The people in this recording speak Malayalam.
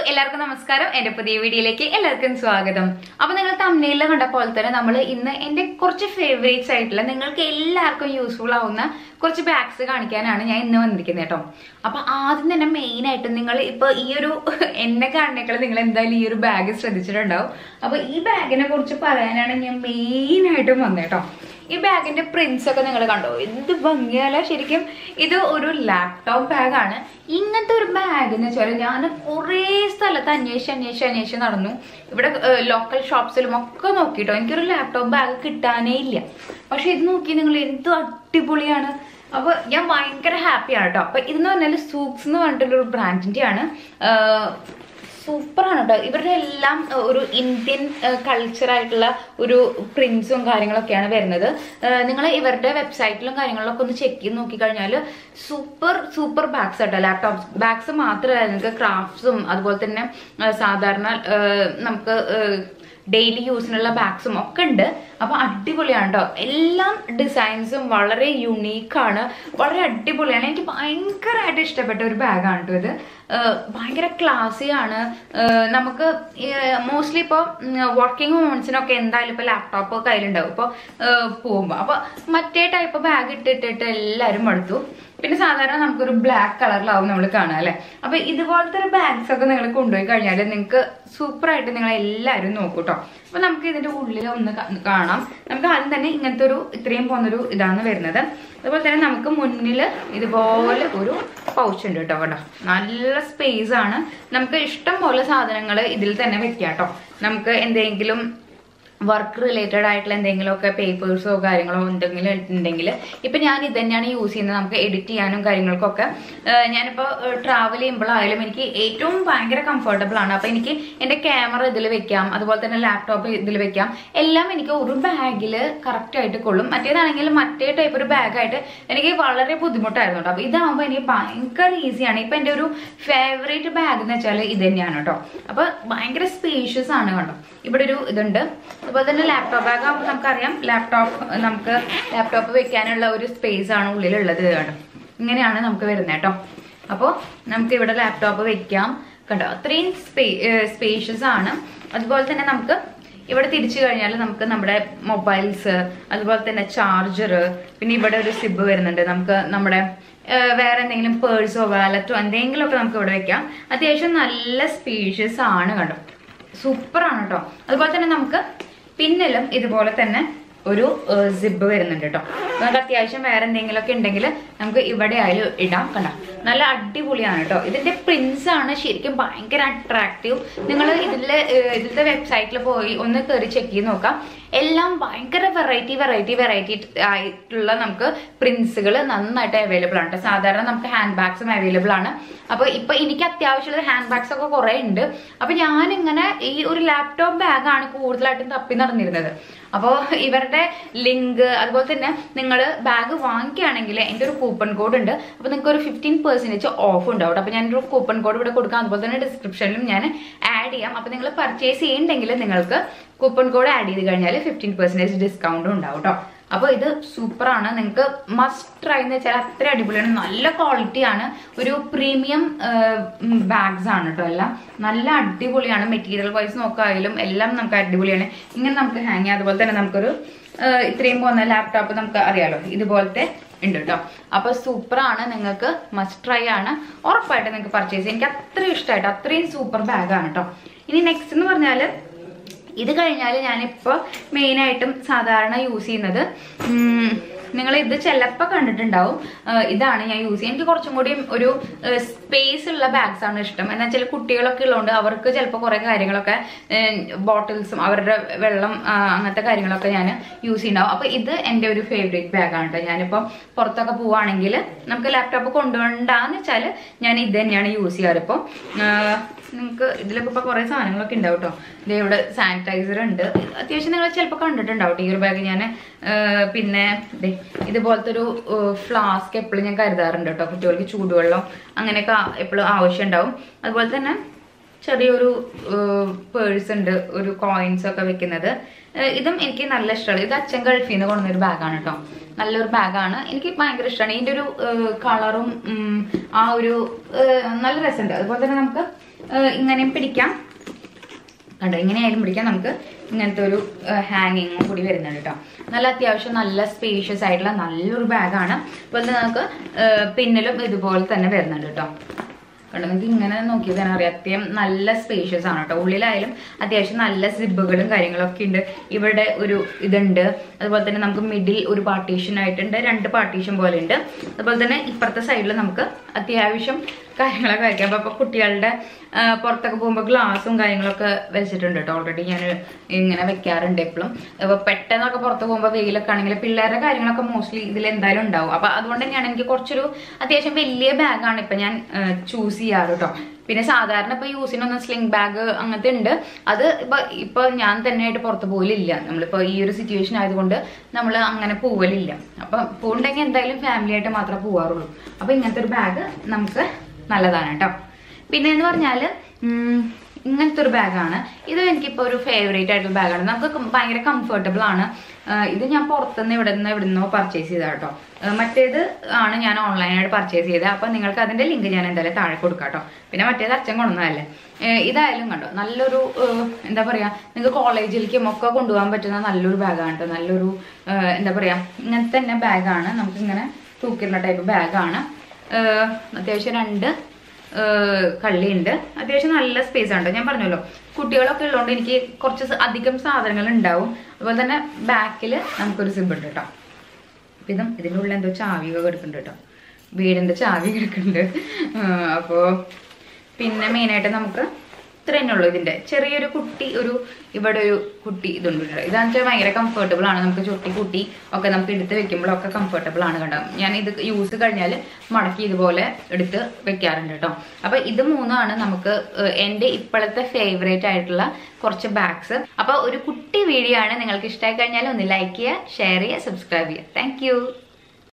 എല്ലാവർക്കും നമസ്കാരം എന്റെ പുതിയ വീഡിയോയിലേക്ക് എല്ലാവർക്കും സ്വാഗതം അപ്പൊ നിങ്ങൾ തമ്മിലിൽ കണ്ട പോലെ തന്നെ നമ്മൾ ഇന്ന് എന്റെ കുറച്ച് ഫേവറേറ്റ്സ് ആയിട്ടുള്ള നിങ്ങൾക്ക് എല്ലാവർക്കും യൂസ്ഫുൾ ആവുന്ന കുറച്ച് ബാഗ്സ് കാണിക്കാനാണ് ഞാൻ ഇന്ന് വന്നിരിക്കുന്നത് കേട്ടോ അപ്പൊ ആദ്യം തന്നെ മെയിൻ ആയിട്ട് നിങ്ങൾ ഇപ്പൊ ഈ ഒരു എന്നെ കാണുന്നേക്കാൾ നിങ്ങൾ എന്തായാലും ഈ ഒരു ബാഗ് ശ്രദ്ധിച്ചിട്ടുണ്ടാവും അപ്പൊ ഈ ബാഗിനെ കുറിച്ച് പറയാനാണ് ഞാൻ മെയിൻ ആയിട്ടും വന്നേട്ടോ ഈ ബാഗിന്റെ പ്രിന്റ്സ് ഒക്കെ നിങ്ങൾ കണ്ടോ എന്ത് ഭംഗിയല്ല ശരിക്കും ഇത് ഒരു ലാപ്ടോപ്പ് ബാഗാണ് ഇങ്ങനത്തെ ഒരു ബാഗ് എന്ന് വെച്ചാൽ ഞാൻ കുറേ സ്ഥലത്ത് അന്വേഷിച്ച് അന്വേഷിച്ച് അന്വേഷിച്ച് നടന്നു ഇവിടെ ലോക്കൽ ഷോപ്സിലും ഒക്കെ നോക്കിട്ടോ എനിക്കൊരു ലാപ്ടോപ്പ് ബാഗ് കിട്ടാനേ ഇല്ല പക്ഷെ ഇത് നോക്കി നിങ്ങൾ എന്ത് അടിപൊളിയാണ് അപ്പൊ ഞാൻ ഭയങ്കര ഹാപ്പിയാണ് കേട്ടോ അപ്പൊ ഇതെന്ന് പറഞ്ഞാൽ സൂക്സ് എന്ന് പറഞ്ഞിട്ടുള്ള ഒരു ബ്രാൻഡിന്റെ ആണ് സൂപ്പറാണ് കേട്ടോ ഇവരുടെ എല്ലാം ഏർ, ഒരു ഇന്ത്യൻ കൾച്ചർ ആയിട്ടുള്ള ഒരു പ്രിന്റ്സും കാര്യങ്ങളൊക്കെയാണ് വരുന്നത് നിങ്ങൾ ഇവരുടെ വെബ്സൈറ്റിലും കാര്യങ്ങളിലൊക്കെ ഒന്ന് ചെക്ക് ചെയ്ത് നോക്കിക്കഴിഞ്ഞാൽ സൂപ്പർ സൂപ്പർ ബാഗ്സ് കേട്ടോ ലാപ്ടോപ്പ് ബാഗ്സ് മാത്രമല്ല നിങ്ങൾക്ക് ക്രാഫ്റ്റ്സും അതുപോലെ തന്നെ ഏർ, സാധാരണ ഏർ, നമുക്ക് ഡെയിലി യൂസിനുള്ള ബാഗ്സും ഒക്കെ ഉണ്ട് അപ്പൊ അടിപൊളിയാണ് കേട്ടോ എല്ലാം ഡിസൈൻസും വളരെ യുണീക്കാണ് വളരെ അടിപൊളിയാണ് എനിക്ക് ഭയങ്കരമായിട്ട് ഇഷ്ടപ്പെട്ട ഒരു ബാഗാണ് കേട്ടോ ഇത് ഏർ ഭയങ്കര ക്ലാസി ആണ് ഏർ നമുക്ക് മോസ്റ്റ്ലി ഇപ്പോൾ വർക്കിംഗ് വുമൻസിനൊക്കെ എന്തായാലും ഇപ്പോൾ ലാപ്ടോപ്പ് കയ്യിലുണ്ടാവും ഇപ്പോൾ പോകുമ്പോൾ അപ്പോൾ മറ്റേ ടൈപ്പ് ബാഗ് ഇട്ടിട്ടിട്ട് എല്ലാവരും മടുത്തു പിന്നെ സാധാരണ നമുക്കൊരു ബ്ലാക്ക് കളറിലാവും നമ്മൾ കാണുക അല്ലേ അപ്പൊ ഇതുപോലത്തെ ഒരു ബാഗ്സ് ഒക്കെ നിങ്ങൾ കൊണ്ടുപോയി കഴിഞ്ഞാൽ നിങ്ങൾക്ക് സൂപ്പർ ആയിട്ട് നിങ്ങൾ എല്ലാവരും നോക്കൂ കേട്ടോ അപ്പൊ നമുക്ക് ഇതിന്റെ ഉള്ളിൽ ഒന്ന് കാ- കാണാം നമുക്ക് ആദ്യം തന്നെ ഇങ്ങനത്തെ ഒരു ഇത്രയും പോകുന്നൊരു ഇതാണ് വരുന്നത് അതുപോലെ തന്നെ നമുക്ക് മുന്നിൽ ഇതുപോലെ ഒരു പൗച്ച് ഉണ്ട് കേട്ടോ കേട്ടോ നല്ല സ്പേസ് ആണ് നമുക്ക് ഇഷ്ടം പോലെ സാധനങ്ങൾ ഇതിൽ തന്നെ വെക്കാം കേട്ടോ നമുക്ക് എന്തെങ്കിലും വർക്ക് റിലേറ്റഡ് ആയിട്ടുള്ള എന്തെങ്കിലുമൊക്കെ പേപ്പേഴ്സോ കാര്യങ്ങളോ എന്തെങ്കിലും ഉണ്ടെങ്കിൽ ഇപ്പം ഞാൻ ഇത് തന്നെയാണ് യൂസ് ചെയ്യുന്നത് നമുക്ക് എഡിറ്റ് ചെയ്യാനും കാര്യങ്ങൾക്കൊക്കെ ഏഹ് ഞാനിപ്പോൾ ട്രാവൽ ചെയ്യുമ്പോഴായാലും എനിക്ക് ഏറ്റവും ഭയങ്കര കംഫർട്ടബിൾ ആണ് അപ്പം എനിക്ക് എൻ്റെ ക്യാമറ ഇതിൽ വെക്കാം അതുപോലെ തന്നെ ലാപ്ടോപ്പ് ഇതിൽ വെക്കാം എല്ലാം എനിക്ക് ഒരു ബാഗിൽ കറക്റ്റ് ആയിട്ട് കൊള്ളും മറ്റേതാണെങ്കിൽ മറ്റേ ടൈപ്പ് ഒരു ബാഗായിട്ട് എനിക്ക് വളരെ ബുദ്ധിമുട്ടായിരുന്നു കേട്ടോ അപ്പോൾ ഇതാകുമ്പോൾ എനിക്ക് ഭയങ്കര ഈസിയാണ് ഇപ്പം എൻ്റെ ഒരു ഫേവറേറ്റ് ബാഗ് എന്ന് വെച്ചാൽ ഇത് തന്നെയാണ് കേട്ടോ അപ്പോൾ ഭയങ്കര സ്പേഷ്യസ് ആണ് കണ്ടോ ഇവിടെ ഒരു ഇതുണ്ട് അതുപോലെ തന്നെ ലാപ്ടോപ്പ് ബാഗ് ആകുമ്പോൾ നമുക്കറിയാം ലാപ്ടോപ്പ് നമുക്ക് ലാപ്ടോപ്പ് വെക്കാനുള്ള ഒരു സ്പേസ് ആണ് ഉള്ളിലുള്ളത് കേട്ടോ ഇങ്ങനെയാണ് നമുക്ക് വരുന്നത് കേട്ടോ അപ്പോൾ നമുക്ക് ഇവിടെ ലാപ്ടോപ്പ് വെക്കാം കണ്ടോ അത്രയും സ്പേ സ്പേഷ്യസ് ആണ് അതുപോലെ തന്നെ നമുക്ക് ഇവിടെ തിരിച്ചു കഴിഞ്ഞാൽ നമുക്ക് നമ്മുടെ മൊബൈൽസ് അതുപോലെ തന്നെ ചാർജർ പിന്നെ ഇവിടെ ഒരു സിബ് വരുന്നുണ്ട് നമുക്ക് നമ്മുടെ ഏഹ്, വേറെ എന്തെങ്കിലും പേഴ്സോ വാലറ്റോ എന്തെങ്കിലുമൊക്കെ നമുക്ക് ഇവിടെ വെക്കാം അത്യാവശ്യം നല്ല സ്പേഷ്യസ് ആണ് കണ്ടോ സൂപ്പറാണ് കേട്ടോ അതുപോലെ തന്നെ നമുക്ക് പിന്നിലും ഇതുപോലെ തന്നെ ഒരു സിബ് വരുന്നുണ്ട് കേട്ടോ നമുക്ക് അത്യാവശ്യം വേറെ എന്തെങ്കിലുമൊക്കെ ഉണ്ടെങ്കിൽ നമുക്ക് ഇവിടെ ആയാലും ഇടാം കണ്ട നല്ല അടിപൊളിയാണ് കേട്ടോ ഇതിന്റെ പ്രിന്റ്സ് ആണ് ശരിക്കും ഭയങ്കര അട്രാക്റ്റീവ് നിങ്ങൾ ഇതിലെ ഇതിലത്തെ വെബ്സൈറ്റിൽ പോയി ഒന്ന് കയറി ചെക്ക് ചെയ്ത് നോക്കാം എല്ലാം ഭയങ്കര വെറൈറ്റി വെറൈറ്റി വെറൈറ്റി ആയിട്ടുള്ള നമുക്ക് പ്രിന്റ്സുകൾ നന്നായിട്ട് അവൈലബിൾ ആണ് ട്ടോ. സാധാരണ നമുക്ക് ഹാൻഡ് ബാഗ്സും അവൈലബിൾ ആണ് അപ്പൊ ഇപ്പൊ എനിക്ക് അത്യാവശ്യമുള്ള ഹാൻഡ് ബാഗ്സ് ഒക്കെ കുറെ ഉണ്ട് അപ്പൊ ഞാൻ ഇങ്ങനെ ഈ ഒരു ലാപ്ടോപ്പ് ബാഗാണ് കൂടുതലായിട്ടും തപ്പി നടന്നിരുന്നത് അപ്പോൾ ഇവരുടെ ലിങ്ക് അതുപോലെ തന്നെ നിങ്ങൾ ബാഗ് വാങ്ങിക്കുകയാണെങ്കിൽ എൻ്റെ ഒരു കൂപ്പൺ കോഡ് ഉണ്ട് അപ്പോൾ നിങ്ങൾക്ക് ഒരു ഫിഫ്റ്റീൻ പെർസെൻറ്റേജ് ഓഫ് ഉണ്ടാവും അപ്പോൾ ഞാനൊരു കൂപ്പൺ കോഡ് ഇവിടെ കൊടുക്കാം അതുപോലെ തന്നെ ഡിസ്ക്രിപ്ഷനിലും ഞാൻ ആഡ് ചെയ്യാം അപ്പോൾ നിങ്ങൾ പർച്ചേസ് ചെയ്യുന്നുണ്ടെങ്കിൽ നിങ്ങൾക്ക് കൂപ്പൺ കോഡ് ആഡ് ചെയ്ത് കഴിഞ്ഞാൽ ഫിഫ്റ്റീൻ പെർസെൻറ്റേജ് ഡിസ്കൗണ്ടും ഉണ്ടാവും കേട്ടോ അപ്പോൾ ഇത് സൂപ്പറാണ് നിങ്ങൾക്ക് മസ്റ്റ് ട്രൈ എന്ന് വെച്ചാൽ അത്ര അടിപൊളിയാണ് നല്ല ക്വാളിറ്റി ആണ് ഒരു പ്രീമിയം ബാഗ്സ് ആണ് കേട്ടോ എല്ലാം നല്ല അടിപൊളിയാണ് മെറ്റീരിയൽ വൈസ് നോക്കായാലും എല്ലാം നമുക്ക് അടിപൊളിയാണ് ഇങ്ങനെ നമുക്ക് ഹാങ് ചെയ്യാം അതുപോലെ തന്നെ നമുക്കൊരു ആ, ഇത്രയും പോകുന്ന ലാപ്ടോപ്പ് നമുക്ക് അറിയാലോ ഇതുപോലത്തെ ഉണ്ട് കേട്ടോ അപ്പൊ സൂപ്പറാണ് നിങ്ങൾക്ക് മസ്റ്റ് ട്രൈ ആണ് ഉറപ്പായിട്ട് നിങ്ങൾക്ക് പർച്ചേസ് ചെയ്യാം എനിക്ക് അത്രയും ഇഷ്ടമായിട്ട് അത്രയും സൂപ്പർ ബാഗാണ് കേട്ടോ ഇനി നെക്സ്റ്റ് എന്ന് പറഞ്ഞാൽ ഇത് കഴിഞ്ഞാൽ ഞാനിപ്പോൾ മെയിനായിട്ടും സാധാരണ യൂസ് ചെയ്യുന്നത് നിങ്ങൾ ഇത് ചിലപ്പോൾ കണ്ടിട്ടുണ്ടാവും ആ, ഇതാണ് ഞാൻ യൂസ് ചെയ്യുന്നത് എനിക്ക് കുറച്ചും കൂടി ഒരു സ്പേസ് ഉള്ള ബാഗ്സ് ആണ് ഇഷ്ടം എന്നാൽ ചില കുട്ടികളൊക്കെ ഉള്ളതുകൊണ്ട് അവർക്ക് ചിലപ്പോൾ കുറേ കാര്യങ്ങളൊക്കെ ബോട്ടിൽസും അവരുടെ വെള്ളം ആ, അങ്ങനത്തെ കാര്യങ്ങളൊക്കെ ഞാൻ യൂസ് ചെയ്യുന്നുണ്ടാവും അപ്പോൾ ഇത് എൻ്റെ ഒരു ഫേവറേറ്റ് ബാഗാണ് കേട്ടോ ഞാനിപ്പോൾ പുറത്തൊക്കെ പോവുകയാണെങ്കിൽ നമുക്ക് ലാപ്ടോപ്പ് കൊണ്ടുപോകണ്ടെന്ന് വെച്ചാൽ ഞാൻ ഇത് തന്നെയാണ് യൂസ് ചെയ്യാറ് ഇപ്പോൾ നിങ്ങൾക്ക് ഇതിലൊക്കെ ഇപ്പോൾ കുറേ സാധനങ്ങളൊക്കെ ഉണ്ടാവും കേട്ടോ ഇതേ ഇവിടെ സാനിറ്റൈസർ ഉണ്ട് അത്യാവശ്യം നിങ്ങൾ ചിലപ്പോൾ കണ്ടിട്ടുണ്ടാവും ഈ ഒരു ബാഗ് ഞാൻ പിന്നെ ദേ ഇതുപോലത്തെ ഒരു ഫ്ലാസ്ക് എപ്പോഴും ഞാൻ കരുതാറുണ്ട് കേട്ടോ കുട്ടികൾക്ക് ചൂടുവെള്ളം അങ്ങനെയൊക്കെ എപ്പോഴും ആവശ്യം ഉണ്ടാവും അതുപോലെ തന്നെ ചെറിയൊരു പേഴ്സ് ഉണ്ട് ഒരു കോയിൻസ് ഒക്കെ വെക്കുന്നത് ഏഹ് ഇതും എനിക്ക് നല്ല ഇഷ്ടമാണ് ഇത് അച്ഛൻ ഗൾഫിൽ നിന്ന് കൊണ്ടുവന്നൊരു ബാഗാണ് കേട്ടോ നല്ലൊരു ബാഗാണ് എനിക്ക് ഭയങ്കര ഇഷ്ടമാണ് ഇതിന്റെ ഒരു കളറും ആ ഒരു ഏഹ് നല്ല രസമുണ്ട് അതുപോലെ തന്നെ നമുക്ക് ഏഹ് ഇങ്ങനെയും പിടിക്കാം കണ്ടോ ഇങ്ങനെയായാലും പിടിക്കാം നമുക്ക് ഇങ്ങനത്തെ ഒരു ഹാങ്ങിങ്ങും കൂടി വരുന്നുണ്ട് കേട്ടോ നല്ല അത്യാവശ്യം നല്ല സ്പേഷ്യസ് ആയിട്ടുള്ള നല്ലൊരു ബാഗാണ് അതുപോലെ തന്നെ നമുക്ക് ഏഹ് പിന്നിലും ഇതുപോലെ തന്നെ വരുന്നുണ്ട് കേട്ടോ കണ്ടോ നിങ്ങൾക്ക് ഇങ്ങനെ നോക്കിയാൽ തന്നെ അറിയാം അത്യം നല്ല സ്പേഷ്യസ് ആണ് കേട്ടോ ഉള്ളിലായാലും അത്യാവശ്യം നല്ല സിബുകളും കാര്യങ്ങളൊക്കെ ഉണ്ട് ഇവിടെ ഒരു ഇതുണ്ട് അതുപോലെ തന്നെ നമുക്ക് മിഡിൽ ഒരു പാർട്ടീഷൻ ആയിട്ടുണ്ട് രണ്ട് പാർട്ടീഷൻ പോലെ ഉണ്ട് അതുപോലെ തന്നെ ഇപ്പുറത്തെ സൈഡിൽ നമുക്ക് അത്യാവശ്യം കാര്യങ്ങളൊക്കെ വയ്ക്കാം അപ്പൊ കുട്ടികളുടെ ആ, പുറത്തൊക്കെ പോകുമ്പോൾ ഗ്ലാസും കാര്യങ്ങളൊക്കെ വെച്ചിട്ടുണ്ട് കേട്ടോ ഓൾറെഡി ഞാൻ ഇങ്ങനെ വെക്കാറുണ്ട് എപ്പോഴും അപ്പോൾ പെട്ടെന്നൊക്കെ പുറത്ത് പോകുമ്പോൾ വെയിലൊക്കെ ആണെങ്കിൽ പിള്ളേരുടെ കാര്യങ്ങളൊക്കെ മോസ്റ്റ്ലി ഇതിൽ എന്തായാലും ഉണ്ടാവും അപ്പൊ അതുകൊണ്ട് തന്നെയാണ് എനിക്ക് കുറച്ചൊരു അത്യാവശ്യം വലിയ ബാഗാണ് ഇപ്പൊ ഞാൻ ചൂസ് ചെയ്യാറ് കേട്ടോ പിന്നെ സാധാരണ ഇപ്പൊ യൂസിനൊന്നും സ്ലിംഗ് ബാഗ് അങ്ങനത്തെ ഉണ്ട് അത് ഇപ്പൊ ഇപ്പൊ ഞാൻ തന്നെയായിട്ട് പുറത്ത് പോലില്ല നമ്മളിപ്പോ ഈ ഒരു സിറ്റുവേഷൻ ആയതുകൊണ്ട് നമ്മൾ അങ്ങനെ പോവലില്ല അപ്പൊ പോകണ്ടെങ്കിൽ എന്തായാലും ഫാമിലി ആയിട്ട് മാത്രമേ പോവാറുള്ളൂ അപ്പൊ ഇങ്ങനത്തെ ഒരു ബാഗ് നമുക്ക് നല്ലതാണ് കേട്ടോ പിന്നെ എന്ന് പറഞ്ഞാല് ഉം, ഇങ്ങനത്തെ ഒരു ബാഗാണ് ഇത് എനിക്കിപ്പോൾ ഒരു ഫേവറേറ്റ് ആയിട്ടുള്ള ബാഗാണ് നമുക്ക് കം- ഭയങ്കര കംഫർട്ടബിൾ ആണ് ആ, ഇത് ഞാൻ പുറത്തുനിന്ന് ഇവിടെ നിന്ന് ഇവിടെ നിന്നോ പർച്ചേസ് ചെയ്ത കേട്ടോ ആ, മറ്റേത് ആണ് ഞാൻ ഓൺലൈനായിട്ട് പർച്ചേസ് ചെയ്തത് അപ്പം നിങ്ങൾക്ക് അതിന്റെ ലിങ്ക് ഞാൻ എന്തായാലും താഴെ കൊടുക്കാം കേട്ടോ പിന്നെ മറ്റേത് അച്ഛൻ കൊണ്ടുവന്നതല്ലേ ഏ, ഇതായാലും കണ്ടോ നല്ലൊരു ഏ, എന്താ പറയാ നിങ്ങൾക്ക് കോളേജിലേക്കും ഒക്കെ കൊണ്ടുപോകാൻ പറ്റുന്ന നല്ലൊരു ബാഗാണ് കേട്ടോ നല്ലൊരു ഏ, എന്താ പറയാ ഇങ്ങനത്തെ തന്നെ ബാഗാണ് നമുക്ക് ഇങ്ങനെ തൂക്കിടുന്ന ടൈപ്പ് ബാഗാണ് അത്യാവശ്യം രണ്ട് ഏഹ് കള്ളിയുണ്ട് അത്യാവശ്യം നല്ല സ്പേസ് ഉണ്ട് ഞാൻ പറഞ്ഞല്ലോ കുട്ടികളൊക്കെ ഉള്ളതുകൊണ്ട് എനിക്ക് കുറച്ച് സ- അധികം സാധനങ്ങൾ ഉണ്ടാവും അതുപോലെ തന്നെ ബാക്കിൽ നമുക്കൊരു സിബ് ഉണ്ട് കേട്ടോ അപ്പൊ ഇതും ഇതിൻ്റെ ഉള്ളിൽ എന്തോ ചാവിയൊക്കെ കിടക്കുന്നുണ്ട് കേട്ടോ വീടിന്റെ ചാവി കിടക്കുന്നുണ്ട് ആഹ് അപ്പോ പിന്നെ മെയിനായിട്ട് നമുക്ക് ഇത്ര തന്നെ ഉള്ളൂ ഇതിന്റെ ചെറിയൊരു കുട്ടി ഒരു ഇവിടെ ഒരു കുട്ടി ഇതുണ്ട് കേട്ടോ ഇതാണെന്ന് വെച്ചാൽ ഭയങ്കര കംഫർട്ടബിൾ ആണ് നമുക്ക് ചുട്ടി കുട്ടി ഒക്കെ നമുക്ക് എടുത്ത് വെക്കുമ്പോഴൊക്കെ കംഫർട്ടബിൾ ആണ് കേട്ടോ ഞാൻ ഇത് യൂസ് കഴിഞ്ഞാൽ മടക്കി ഇതുപോലെ എടുത്ത് വെക്കാറുണ്ട് കേട്ടോ അപ്പൊ ഇത് മൂന്നാണ് നമുക്ക് ഏഹ്, എന്റെ ഇപ്പോഴത്തെ ഫേവറേറ്റ് ആയിട്ടുള്ള കുറച്ച് ബാഗ്സ് അപ്പൊ ഒരു കുട്ടി വീഡിയോ ആണ് നിങ്ങൾക്ക് ഇഷ്ടമായി കഴിഞ്ഞാൽ ഒന്ന് ലൈക്ക് ചെയ്യുക ഷെയർ ചെയ്യുക സബ്സ്ക്രൈബ് ചെയ്യുക താങ്ക്